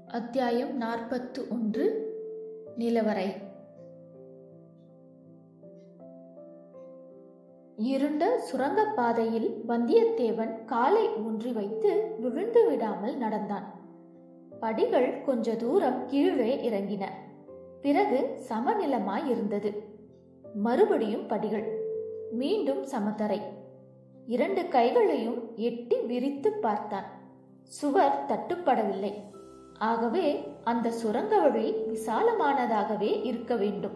அத்தியாயம் நாற்பத்து ஒன்று நிலவரை இருண்ட சுரங்கப் பாதையில் வந்தியத்தேவன் காலை ஊன்றி வைத்து விழுந்து விடாமல் நடந்தான் படிகள் கொஞ்ச தூரம் கீழே இறங்கின பிறகு சமநிலமாய் இருந்தது மறுபடியும் படிகள் மீண்டும் சமதரை இரண்டு கைகளையும் எட்டி விரித்து பார்த்தான் சுவர் தட்டுப்படவில்லை ஆகவே அந்த சுரங்க வழி விசாலமானதாகவே இருக்க வேண்டும்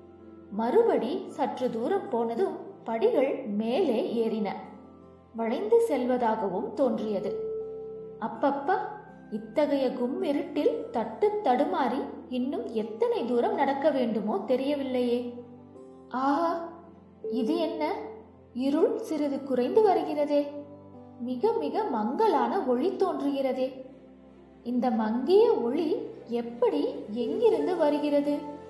மறுபடி சற்று தூரம் போனதும் படிகள் மேலே ஏறின வளைந்து செல்வதாகவும் தோன்றியது அப்பப்பா இத்தகைய கும்மிருட்டில் தட்டு தடுமாறி இன்னும் எத்தனை தூரம் நடக்க வேண்டுமோ தெரியவில்லையே ஆஹா இது என்ன இருள் சிறிது குறைந்து வருகிறதே மிக மிக மங்கலான ஒளி தோன்றுகிறதே இந்த மங்கிய ஒளி எப்படி எங்கிருந்து வருகிறது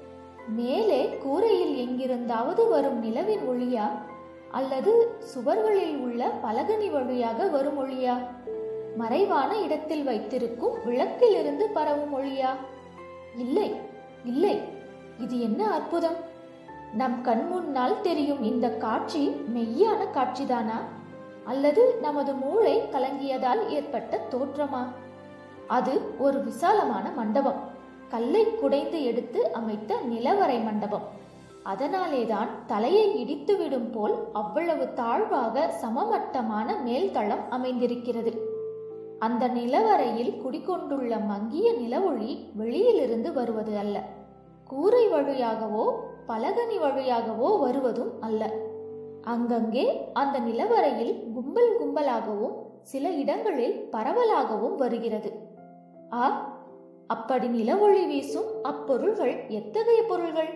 மேலே கூரையில் எங்கிருந்தாவது வரும் நிலவின் ஒளியா அல்லது சுவர்களில் உள்ள பலகனி வழியாக வரும் ஒளியா மறைவான இடத்தில் வைத்திருக்கும் விளக்கிலிருந்து பரவும் ஒளியா இல்லை இல்லை இது என்ன அற்புதம் நம் கண் முன்னால் தெரியும் இந்த காட்சி மெய்யான காட்சிதானா அல்லது நமது மூளை கலங்கியதால் ஏற்பட்ட தோற்றமா அது ஒரு விசாலமான மண்டபம் கல்லை குடைந்து எடுத்து அமைத்த நிலவரை மண்டபம் அதனாலேதான் தலையை இடித்துவிடும் போல் அவ்வளவு தாழ்வாக சமமட்டமான மேல்தளம் அமைந்திருக்கிறது அந்த நிலவரையில் குடிகொண்டுள்ள மங்கிய நிலவொளி வெளியிலிருந்து வருவது அல்ல கூரை வழியாகவோ பலகனி வழியாகவோ வருவதும் அல்ல அங்கங்கே அந்த நிலவரையில் கும்பல் கும்பலாகவும் சில இடங்களில் பரவலாகவும் வருகிறது ஆ அப்படி நிலவொளி வீசும் அப்பொருள்கள் எத்தகைய பொருள்கள்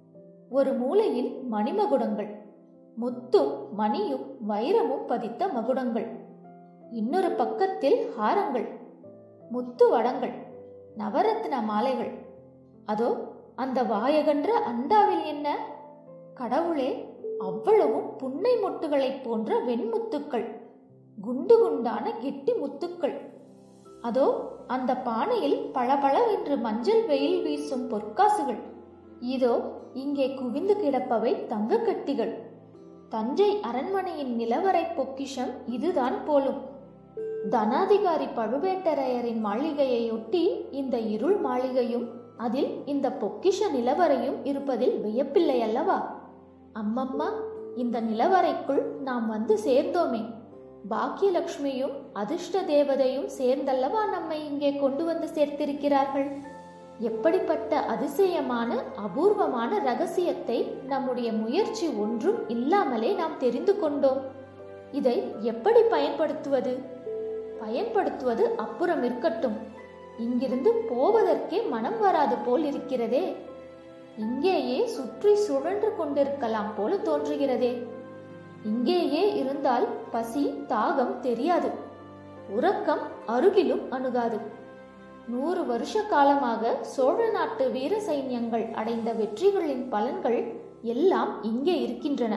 ஒரு மூலையில் மணிமகுடங்கள் முத்தும் மணியும் வைரமும் பதித்த மகுடங்கள் இன்னொரு பக்கத்தில் ஹாரங்கள் முத்து வடங்கள் நவரத்ன மாலைகள் அதோ அந்த வாயகன்ற அண்டாவில் என்ன கடவுளே அவ்வளவும் புன்னை மொட்டுகளைப் போன்ற வெண்முத்துக்கள் குண்டு குண்டான கெட்டி முத்துக்கள் அதோ அந்த பானையில் பளபளவென்று மஞ்சள் வெயில் வீசும் பொற்காசுகள் இதோ இங்கே குவிந்து கிடப்பவை தங்க கட்டிகள் தஞ்சை அரண்மனையின் நிலவரை பொக்கிஷம் இதுதான் போலும் தனாதிகாரி பழுவேட்டரையரின் மாளிகையையொட்டி இந்த இருள் மாளிகையும் அதில் இந்த பொக்கிஷ நிலவரையும் இருப்பதில் வியப்பில்லை அல்லவா அம்மம்மா இந்த நிலவரைக்குள் நாம் வந்து சேர்ந்தோமே பாக்கியலட்சுமியும் அதிர்ஷ்ட தேவதையும் சேர்ந்தல்லவா நம்மை இங்கே கொண்டு வந்து சேர்த்திருக்கிறார்கள் எப்படிப்பட்ட அதிசயமான அபூர்வமான ரகசியத்தை நம்முடைய முயற்சி ஒன்றும் இல்லாமலே நாம் தெரிந்து கொண்டோம் இதை எப்படி பயன்படுத்துவது பயன்படுத்துவது அப்புறம் இருக்கட்டும் இங்கிருந்து போவதற்கே மனம் வராது போல் இருக்கிறதே இங்கேயே சுற்றி சுழன்று கொண்டிருக்கலாம் போல தோன்றுகிறதே இங்கேயே இருந்தால் பசி தாகம் தெரியாது உறக்கம் அருகிலும் அணுகாது நூறு வருஷ காலமாக சோழ நாட்டு வீர சைன்யங்கள் அடைந்த வெற்றிகளின் பலன்கள் எல்லாம் இங்கே இருக்கின்றன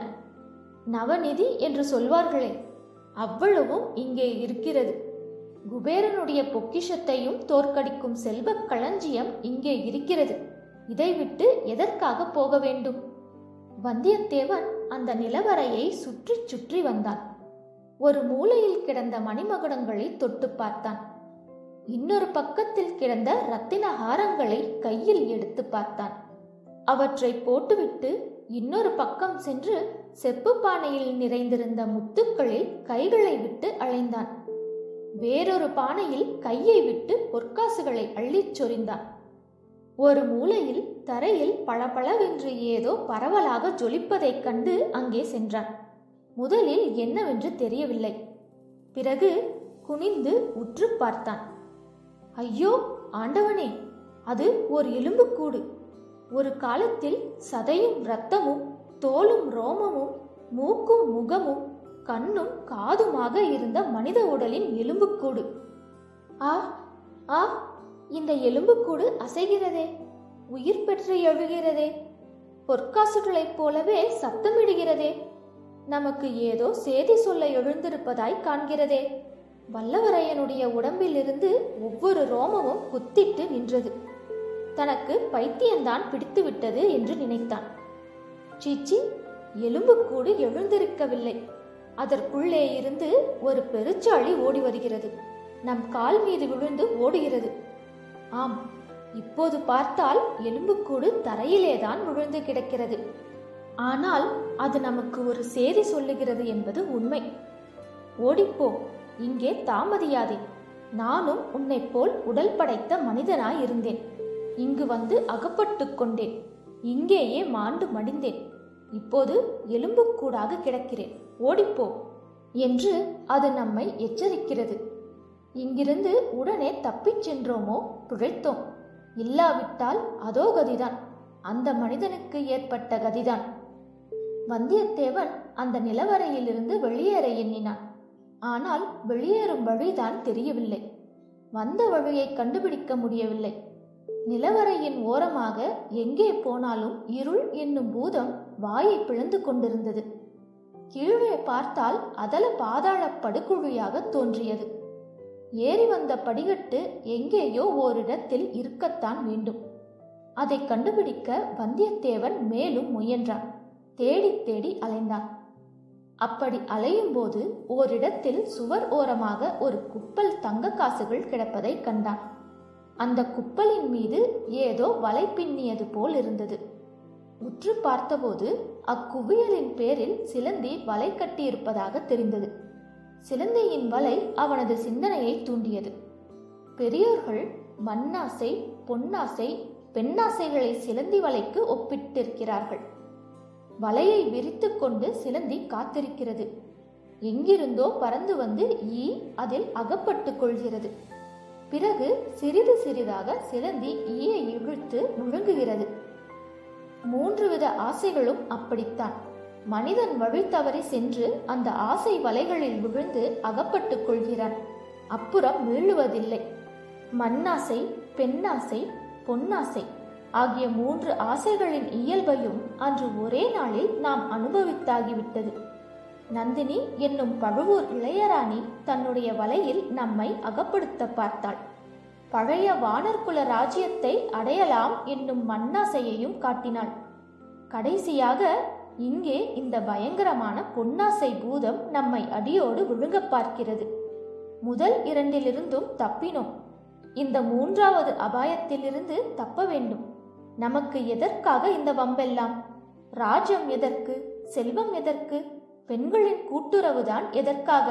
நவநிதி என்று சொல்வார்களே அவ்வளவும் இங்கே இருக்கிறது குபேரனுடைய பொக்கிஷத்தையும் தோற்கடிக்கும் செல்வக் களஞ்சியம் இங்கே இருக்கிறது இதை விட்டு எதற்காக போக வேண்டும் வந்தியத்தேவன் அந்த நிலவரையை சுற்றி சுற்றி வந்தான் ஒரு மூலையில் கிடந்த மணிமகுடங்களை தொட்டு பார்த்தான் இன்னொரு பக்கத்தில் கிடந்த ரத்தின ஹாரங்களை கையில் எடுத்து பார்த்தான் அவற்றை போட்டுவிட்டு இன்னொரு பக்கம் சென்று செப்பு பானையில் நிறைந்திருந்த முத்துக்களில் கைகளை விட்டு அலைந்தான் வேறொரு பானையில் கையை விட்டு பொற்காசுகளை அள்ளிச் சொரிந்தான் ஒரு மூலையில் தரையில் பளபளவென்று ஏதோ பரவலாக ஜொலிப்பதைக் கண்டு அங்கே சென்றான் முதலில் என்னவென்று தெரியவில்லை பிறகு குனிந்து உற்று பார்த்தான் ஐயோ ஆண்டவனே அது ஒரு எலும்புக்கூடு ஒரு காலத்தில் சதையும் இரத்தமும் தோலும் ரோமமும் மூக்கும் முகமும் கண்ணும் காதுமாக இருந்த மனித உடலின் எலும்புக்கூடு ஆ ஆ இந்த எலும்புக்கூடு அசைகிறதே உயிர் பெற்று எழுகிறதே பொற்காசுகளைப் போலவே சத்தமிடுகிறதே நமக்கு ஏதோ சேதி சொல்ல எழுந்திருப்பதாய் காண்கிறதே வல்லவரையனுடைய உடம்பிலிருந்து ஒவ்வொரு ரோமமும் குத்திட்டு நின்றது தனக்கு பைத்தியம்தான் பிடித்து விட்டது என்று நினைத்தான் சீச்சி எலும்புக்கூடு எழுந்திருக்கவில்லை அதற்குள்ளே இருந்து ஒரு பெருச்சாளி ஓடி வருகிறது நம் கால் மீது விழுந்து ஓடுகிறது ஆம் இப்போது பார்த்தால் எலும்புக்கூடு தரையிலேதான் விழுந்து கிடக்கிறது ஆனால் அது நமக்கு ஒரு செய்தி சொல்லுகிறது என்பது உண்மை ஓடிப்போ இங்கே தாமதியாதே நானும் உன்னைப் போல் உடல் படைத்த மனிதனாய் இருந்தேன் இங்கு வந்து அகப்பட்டு கொண்டேன் இங்கேயே மாண்டு மடிந்தேன் இப்போது எலும்புக்கூடாக கிடக்கிறேன் ஓடிப்போ என்று அது நம்மை எச்சரிக்கிறது இங்கிருந்து உடனே தப்பிச் சென்றோமோ பிழைத்தோம் இல்லாவிட்டால் அதோ கதிதான் அந்த மனிதனுக்கு ஏற்பட்ட கதிதான் வந்தியத்தேவன் அந்த நிலவரையிலிருந்து வெளியேற எண்ணினான் ஆனால் வெளியேறும் வழிதான் தெரியவில்லை வந்த வழியை கண்டுபிடிக்க முடியவில்லை நிலவரையின் ஓரமாக எங்கே போனாலும் இருள் என்னும் பூதம் வாயை பிளந்து கொண்டிருந்தது கீழே பார்த்தால் அதல பாதாள படுகுழியாக தோன்றியது ஏறி வந்த படிகட்டு எங்கேயோ ஓரிடத்தில் இருக்கத்தான் வேண்டும் அதை கண்டுபிடிக்க வந்தியத்தேவன் மேலும் முயன்றான் தேடி தேடி அலைந்தான் அப்படி அலையும் போது ஓரிடத்தில் சுவர் ஓரமாக ஒரு குப்பல் தங்க காசுகள் கிடப்பதை கண்டான் அந்த குப்பலின் மீது ஏதோ வலை பின்னியது போல் இருந்தது உற்று பார்த்தபோது அக்குவியலின் பேரில் சிலந்தி வலை கட்டியிருப்பதாக தெரிந்தது சிலந்தியின் வலை அவனது சிந்தனையை தூண்டியது பெரியோர்கள் மண்ணாசை பொன்னாசை பெண்ணாசைகளை சிலந்தி வலைக்கு ஒப்பிட்டிருக்கிறார்கள் வலையை விரித்து கொண்டு சிலந்தி காத்திருக்கிறது எங்கிருந்தோ பறந்து வந்து ஈ அதில் அகப்பட்டு கொள்கிறது பிறகு சிறிது சிறிதாக சிலந்தி ஈயை இழுத்து முழுங்குகிறது மூன்று வித ஆசைகளும் அப்படித்தான் மனிதன் வழி தவறி சென்று அந்த ஆசை வலைகளில் விழுந்து அகப்பட்டுக் கொள்கிறான் அப்புறம் மீளுவதில்லை மண்ணாசை பெண்ணாசை பொன்னாசை ஆகிய மூன்று ஆசைகளின் இயல்பையும் அன்று ஒரே நாளில் நாம் அனுபவித்தாகிவிட்டது நந்தினி என்னும் பழுவூர் இளையராணி தன்னுடைய வலையில் நம்மை அகப்படுத்த பார்த்தாள் பழைய வானர்குல ராஜ்யத்தை அடையலாம் என்னும் மண்ணாசையையும் காட்டினாள் கடைசியாக இங்கே இந்த பயங்கரமான பொன்னாசை பூதம் நம்மை அடியோடு விழுங்க பார்க்கிறது முதல் இரண்டிலிருந்தும் தப்பினோம் இந்த மூன்றாவது அபாயத்திலிருந்து தப்ப வேண்டும் நமக்கு எதற்காக இந்த வம்பெல்லாம் ராஜ்யம் எதற்கு செல்வம் எதற்கு பெண்களின் கூட்டுறவுதான் எதற்காக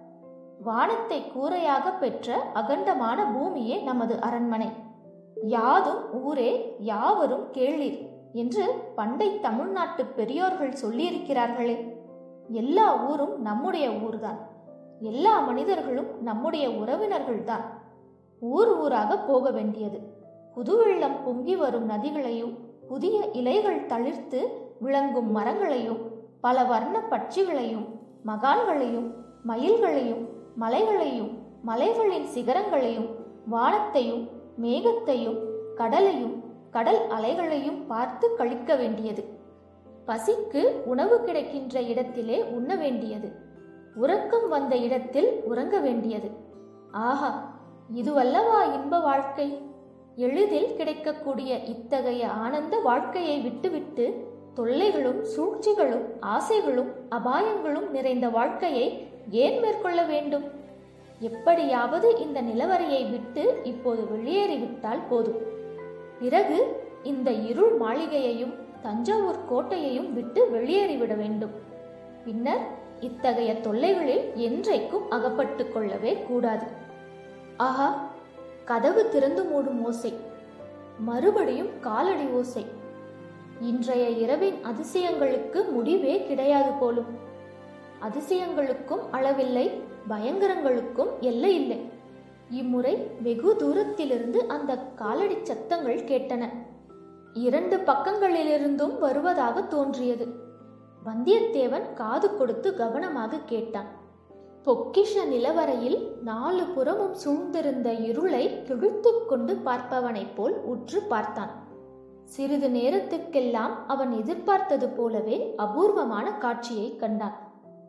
வானத்தை கூரையாக பெற்ற அகண்டமான பூமியே நமது அரண்மனை யாதும் ஊரே யாவரும் கேளீர் என்று பண்டை தமிழ்நாட்டு பெரியோர்கள் சொல்லியிருக்கிறார்களே எல்லா ஊரும் நம்முடைய ஊர்தான் எல்லா மனிதர்களும் நம்முடைய உறவினர்கள்தான் ஊர் ஊராக போக வேண்டியது புதுவெள்ளம் பொங்கி வரும் நதிகளையும் புதிய இலைகள் தளிர்த்து விளங்கும் மரங்களையும் பல வர்ண பட்சிகளையும் மகான்களையும் மயில்களையும் மலைகளையும் மலைகளின் சிகரங்களையும் வானத்தையும் மேகத்தையும் கடலையும் கடல் அலைகளையும் பார்த்து கழிக்க வேண்டியது பசிக்கு உணவு கிடைக்கின்ற இடத்திலே உண்ண வேண்டியது உறக்கம் வந்த இடத்தில் உறங்க வேண்டியது ஆஹா இதுவல்லவா இன்ப வாழ்க்கை எளிதில் கிடைக்கக்கூடிய இத்தகைய ஆனந்த வாழ்க்கையை விட்டுவிட்டு தொல்லைகளும் சூழ்ச்சிகளும் ஆசைகளும் அபாயங்களும் நிறைந்த வாழ்க்கையை ஏன் மேற்கொள்ள வேண்டும் எப்படியாவது இந்த நிலவரையை விட்டு இப்போது வெளியேறிவிட்டால் போதும் பிறகு இந்த இருள் மாளிகையையும் தஞ்சாவூர் கோட்டையையும் விட்டு வெளியேறிவிட வேண்டும் பின்னர் இத்தகைய தொல்லைகளில் என்றைக்கும் அகப்பட்டு கொள்ளவே கூடாது ஆஹா கதவு திறந்து மூடும் ஓசை மறுபடியும் காலடி ஓசை இன்றைய இரவின் அதிசயங்களுக்கு முடிவே கிடையாது போலும் அதிசயங்களுக்கும் அளவில்லை பயங்கரங்களுக்கும் எல்லை இல்லை இம்முறை வெகு தூரத்திலிருந்து அந்த காலடி சத்தங்கள் கேட்டன இரண்டு பக்கங்களிலிருந்தும் வருவதாக தோன்றியது வந்தியத்தேவன் காது கொடுத்து கவனமாக கேட்டான் பொக்கிஷ நிலவரையில் நாலு புறமும் சூழ்ந்திருந்த இருளை கிழித்துக் கொண்டு பார்ப்பவனைப் போல் உற்று பார்த்தான் சிறிது நேரத்துக்கெல்லாம் அவன் எதிர்பார்த்தது போலவே அபூர்வமான காட்சியை கண்டான்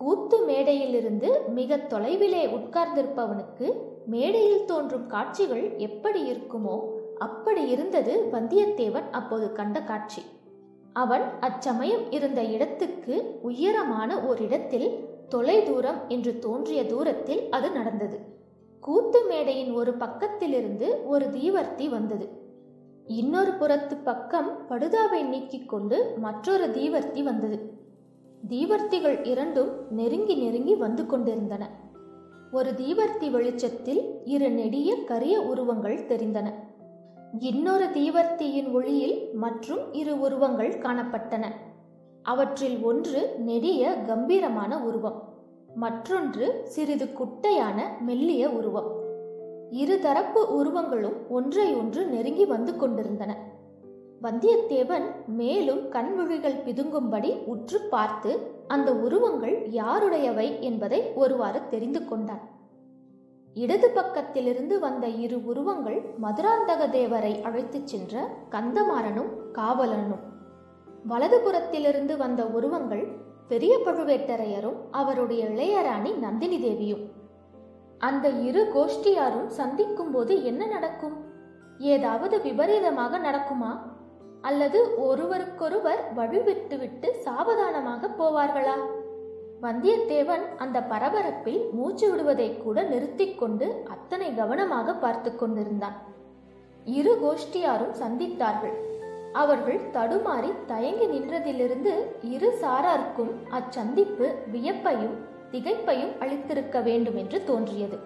கூத்து மேடையிலிருந்து மிக தொலைவிலே உட்கார்ந்திருப்பவனுக்கு மேடையில் தோன்றும் காட்சிகள் எப்படி இருக்குமோ அப்படி இருந்தது வந்தியத்தேவன் அப்போது கண்ட காட்சி அவன் அச்சமயம் இருந்த இடத்துக்கு உயரமான ஓரிடத்தில் தொலை தூரம் என்று தோன்றிய தூரத்தில் அது நடந்தது கூத்து மேடையின் ஒரு பக்கத்திலிருந்து ஒரு தீவர்த்தி வந்தது இன்னொரு புறத்து பக்கம் படுதாவை நீக்கிக் கொண்டு மற்றொரு தீவர்த்தி வந்தது தீவர்த்திகள் இரண்டும் நெருங்கி நெருங்கி வந்து கொண்டிருந்தன ஒரு தீவர்த்தி வெளிச்சத்தில் இரு நெடிய கரிய உருவங்கள் தெரிந்தன இன்னொரு தீவர்த்தியின் ஒளியில் மற்றும் இரு உருவங்கள் காணப்பட்டன அவற்றில் ஒன்று நெடிய கம்பீரமான உருவம் மற்றொன்று சிறிது குட்டையான மெல்லிய உருவம் இருதரப்பு உருவங்களும் ஒன்றை ஒன்று நெருங்கி வந்து கொண்டிருந்தன வந்தியத்தேவன் மேலும் கண்விழிகள் பிதுங்கும்படி உற்று பார்த்து அந்த உருவங்கள் யாருடையவை என்பதை ஒருவாறு தெரிந்து கொண்டான் இடது பக்கத்திலிருந்து வந்த இரு உருவங்கள் மதுராந்தக தேவரை அழைத்துச் சென்ற கந்தமாறனும் காவலனும் வலதுபுறத்திலிருந்து வந்த உருவங்கள் பெரிய பழுவேட்டரையரும் அவருடைய இளையராணி நந்தினி தேவியும் அந்த இரு கோஷ்டியாரும் சந்திக்கும் போது என்ன நடக்கும் ஏதாவது விபரீதமாக நடக்குமா அல்லது ஒருவருக்கொருவர் வழிவிட்டுவிட்டு சாவதானமாக போவார்களா வந்தியத்தேவன் அந்த பரபரப்பில் மூச்சு விடுவதை கூட நிறுத்திக் கொண்டு அத்தனை கவனமாக பார்த்து கொண்டிருந்தான் இரு கோஷ்டியாரும் சந்தித்தார்கள் அவர்கள் தடுமாறி தயங்கி நின்றதிலிருந்து இரு சாராருக்கும் அச்சந்திப்பு வியப்பையும் திகைப்பையும் அளித்திருக்க வேண்டும் என்று தோன்றியது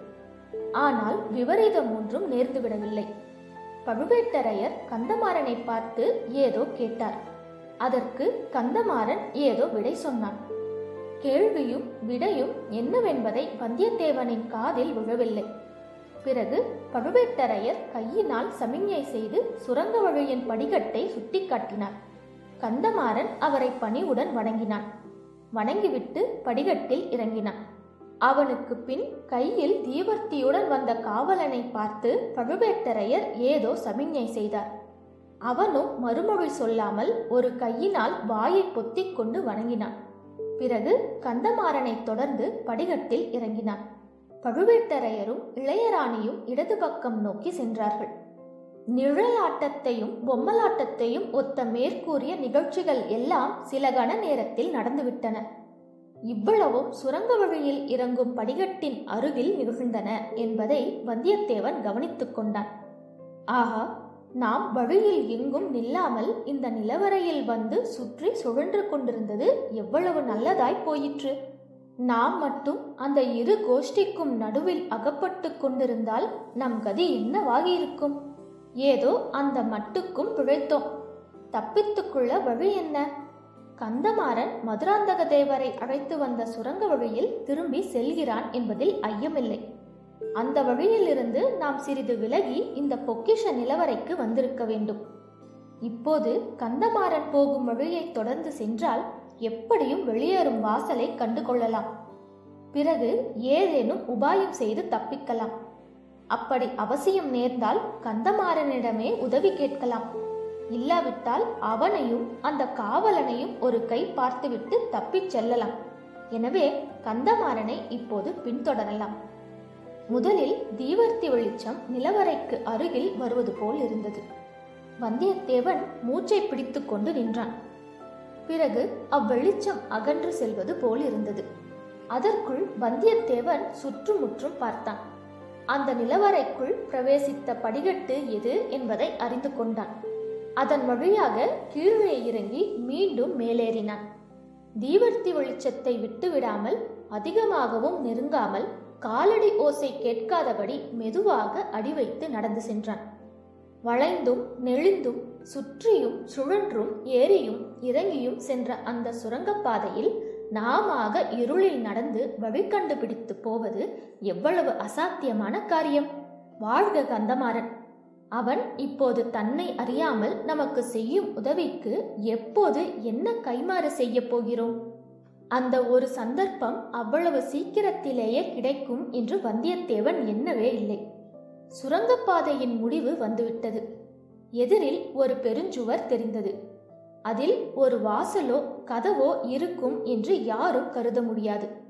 ஆனால் விபரீதம் ஒன்றும் நேர்ந்துவிடவில்லை பழுவேட்டரையர் கந்தமாறனை பார்த்து ஏதோ கேட்டார் அதற்கு கந்தமாறன் ஏதோ விடை சொன்னான் கேள்வியும் விடையும் என்னவென்பதை வந்தியத்தேவனின் காதில் விழவில்லை பிறகு பழுவேட்டரையர் கையினால் சமிஞ்ஞை செய்து சுரங்க வழியின் படிக்கட்டை சுட்டிக்காட்டினார் கந்தமாறன் அவரை பணிவுடன் வணங்கினான் வணங்கிவிட்டு படிக்கட்டில் இறங்கினான் அவனுக்கு பின் கையில் தீவர்த்தியுடன் வந்த காவலனை பார்த்து பழுவேட்டரையர் ஏதோ சமிஞ்ஞை செய்தார் அவனும் மறுமொழி சொல்லாமல் ஒரு கையினால் வாயை பொத்திக் கொண்டு வணங்கினான் பிறகு கந்தமாறனை தொடர்ந்து படிகட்டில் இறங்கினான் பழுவேட்டரையரும் இளையராணியும் இடது பக்கம் நோக்கி சென்றார்கள் நிழலாட்டத்தையும் பொம்மலாட்டத்தையும் ஒத்த மேற்கூறிய நிகழ்ச்சிகள் எல்லாம் சில கண நேரத்தில் நடந்துவிட்டன இவ்வளவும் சுரங்க வழியில் இறங்கும் படிகட்டின் அருகில் நிகழ்ந்தன என்பதை வந்தியத்தேவன் கவனித்துக் கொண்டான் ஆஹா நாம் வழியில் எங்கும் நில்லாமல் இந்த நிலவரையில் வந்து சுற்றி சுழன்று கொண்டிருந்தது எவ்வளவு நல்லதாய் போயிற்று நாம் மட்டும் அந்த இரு கோஷ்டிக்கும் நடுவில் அகப்பட்டு கொண்டிருந்தால் நம் கதி என்னவாகியிருக்கும் ஏதோ அந்த மட்டுக்கும் பிழைத்தோம் தப்பித்துக்குள்ள வழி என்ன கந்தமாறன் மதுராந்தக தேவரை அழைத்து வந்த சுரங்க வழியில் திரும்பி செல்கிறான் என்பதில் ஐயமில்லை அந்த வழியிலிருந்து நாம் சிறிது விலகி இந்த பொக்கிஷ நிலவரைக்கு வந்திருக்க வேண்டும் இப்போது கந்தமாறன் போகும் வழியை தொடர்ந்து சென்றால் எப்படியும் வெளியேறும் வாசலை கண்டு கொள்ளலாம் பிறகு ஏதேனும் உபாயம் செய்து தப்பிக்கலாம் அப்படி அவசியம் நேர்ந்தால் கந்தமாறனிடமே உதவி கேட்கலாம் இல்லாவிட்டால் அவனையும் அந்த காவலனையும் ஒரு கை பார்த்துவிட்டு தப்பிச் செல்லலாம் எனவே கந்தமாறனை இப்போது பின்தொடரலாம் முதலில் தீவர்த்தி வெளிச்சம் நிலவரைக்கு அருகில் வருவது போல் இருந்தது வந்தியத்தேவன் மூச்சை பிடித்து கொண்டு நின்றான் பிறகு அவ்வெளிச்சம் அகன்று செல்வது போல் இருந்தது அதற்குள் வந்தியத்தேவன் சுற்றுமுற்றும் பார்த்தான் அந்த நிலவரைக்குள் பிரவேசித்த படிகட்டு எது என்பதை அறிந்து கொண்டான் அதன் வழியாக கீழே இறங்கி மீண்டும் மேலேறினான் தீவர்த்தி வெளிச்சத்தை விட்டுவிடாமல் அதிகமாகவும் நெருங்காமல் காலடி ஓசை கேட்காதபடி மெதுவாக அடி வைத்து நடந்து சென்றான் வளைந்தும் நெளிந்தும் சுற்றியும் சுழன்றும் ஏறியும் இறங்கியும் சென்ற அந்த சுரங்கப்பாதையில் நாமாக இருளில் நடந்து வழி கண்டுபிடித்து போவது எவ்வளவு அசாத்தியமான காரியம் வாழ்க கந்தமாறன் அவன் இப்போது தன்னை அறியாமல் நமக்கு செய்யும் உதவிக்கு எப்போது என்ன கைமாறு செய்ய போகிறோம் அந்த ஒரு சந்தர்ப்பம் அவ்வளவு சீக்கிரத்திலேயே கிடைக்கும் என்று வந்தியத்தேவன் எண்ணவே இல்லை சுரங்கப்பாதையின் முடிவு வந்துவிட்டது எதிரில் ஒரு பெருஞ்சுவர் தெரிந்தது அதில் ஒரு வாசலோ கதவோ இருக்கும் என்று யாரும் கருத முடியாது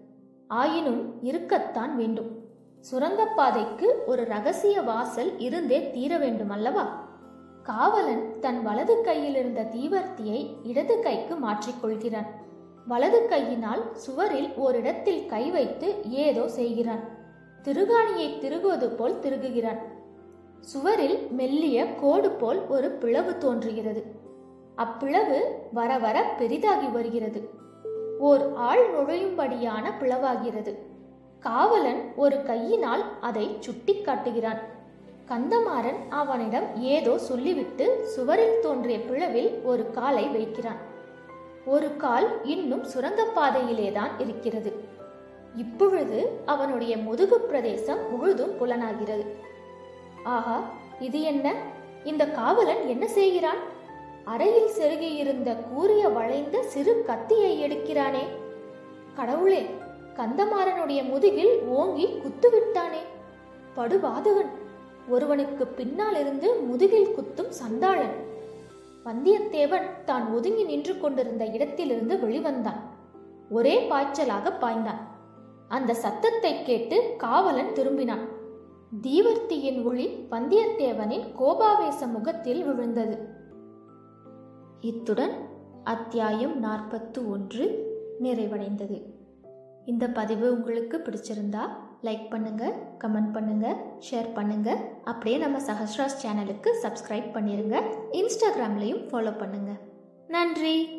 ஆயினும் இருக்கத்தான் வேண்டும் சுரங்கப்பாதைக்கு ஒரு ரகசிய வாசல் இருந்தே தீர வேண்டும் அல்லவா காவலன் தன் வலது கையில் இருந்த தீவர்த்தியை இடது கைக்கு மாற்றிக்கொள்கிறான் வலது கையினால் சுவரில் ஓரிடத்தில் கை வைத்து ஏதோ செய்கிறான் திருகாணியை திருகுவது போல் திருகுகிறான் சுவரில் மெல்லிய கோடு போல் ஒரு பிளவு தோன்றுகிறது அப்பிளவு வர வர பெரிதாகி வருகிறது ஓர் ஆள் நுழையும்படியான பிளவாகிறது காவலன் ஒரு கையினால் அதை சுட்டி காட்டுகிறான் கந்தமாறன் அவனிடம் ஏதோ சொல்லிவிட்டு சுவரில் தோன்றிய பிளவில் ஒரு காலை வைக்கிறான் ஒரு கால் இன்னும் சுரங்கப்பாதையிலேதான் இருக்கிறது இப்பொழுது அவனுடைய முதுகு பிரதேசம் முழுதும் புலனாகிறது ஆஹா இது என்ன இந்த காவலன் என்ன செய்கிறான் அறையில் செருகியிருந்த கூறிய வளைந்த சிறு கத்தியை எடுக்கிறானே கடவுளே கந்தமாறனுடைய முதுகில் ஓங்கி குத்துவிட்டானே படுபாதகன் ஒருவனுக்கு பின்னால் இருந்து முதுகில் குத்தும் சண்டாளன் வந்தியத்தேவன் தான் ஒதுங்கி நின்று கொண்டிருந்த இடத்திலிருந்து வெளிவந்தான் ஒரே பாய்ச்சலாக பாய்ந்தான் அந்த சத்தத்தை கேட்டு காவலன் திரும்பினான் தீவர்த்தியின் ஒளி வந்தியத்தேவனின் கோபாவேச முகத்தில் விழுந்தது இத்துடன் அத்தியாயம் நாற்பத்து ஒன்று நிறைவடைந்தது இந்த பதிவு உங்களுக்கு பிடிச்சிருந்தா லைக் பண்ணுங்க கமெண்ட் பண்ணுங்க ஷேர் பண்ணுங்க அப்படியே நம்ம சஹஸ்ராஸ் சேனலுக்கு சப்ஸ்கிரைப் பண்ணிருங்க இன்ஸ்டாகிராம்லையும் ஃபாலோ பண்ணுங்க நன்றி